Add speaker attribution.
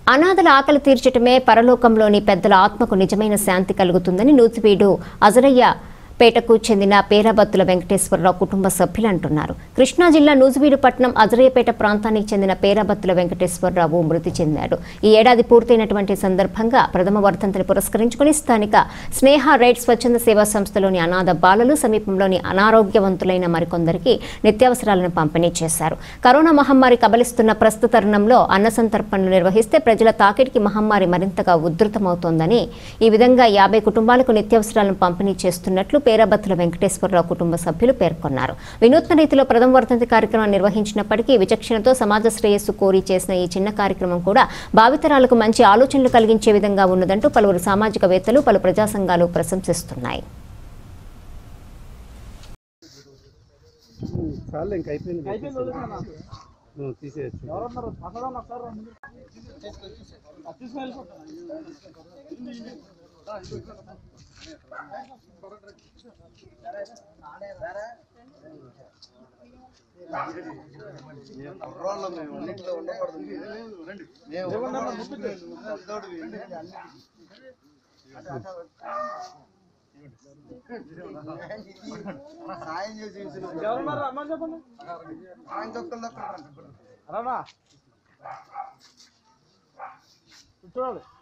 Speaker 1: అనాథల ఆకలి తీర్చటమే పరలోకంలోని పెద్దల ఆత్మకు నిజమైన శాంతి కలుగుతుందని నూతివీడు అజరయ్య పేటకు చెందిన పేరాబత్తుల వెంకటేశ్వరరావు కుటుంబ సభ్యులు అంటున్నారు కృష్ణా జిల్లా నూజివీడు పట్టణం అజరయ్యపేట ప్రాంతానికి చెందిన పేరాబత్తుల వెంకటేశ్వరరావు మృతి చెందాడు ఈ ఏడాది పూర్తయినటువంటి సందర్భంగా ప్రథమ వర్ధంతిని పురస్కరించుకుని స్థానిక స్నేహ రైట్ స్వచ్ఛంద సేవా సంస్థలోని అనాథ బాలలు సమీపంలోని అనారోగ్యవంతులైన మరికొందరికి నిత్యావసరాలను పంపిణీ చేశారు కరోనా మహమ్మారి కబలిస్తున్న ప్రస్తుత తరుణంలో అన్న సంతర్పణలు నిర్వహిస్తే ప్రజల తాకిడికి మహమ్మారి మరింతగా ఉధృతమవుతోందని ఈ విధంగా యాభై కుటుంబాలకు నిత్యావసరాలను పంపిణీ చేస్తున్నట్లు పేరాబత్తుల వెంకటేశ్వరరావు కుటుంబ సభ్యులు పేర్కొన్నారు వినూత్న రీతిలో ప్రథమ వర్ధంతి కార్యక్రమం నిర్వహించినప్పటికీ విచక్షణతో సమాజ శ్రేయస్సు కోరి చేసిన ఈ చిన్న కార్యక్రమం కూడా భావితరాలకు మంచి ఆలోచనలు కలిగించే విధంగా ఉన్నదంటూ పలువురు సామాజికవేత్తలు పలు ప్రజా సంఘాలు ప్రశంసిస్తున్నాయి
Speaker 2: చాలు ఇంక అయిపోయింది నువ్వు తీసేయచ్చు
Speaker 3: సాయం చేసి
Speaker 2: ఎవరున్నారు అమ్మని చెప్పండి
Speaker 3: ఆయన దొక్కలు దొక్కలు
Speaker 2: రానా చూడాలి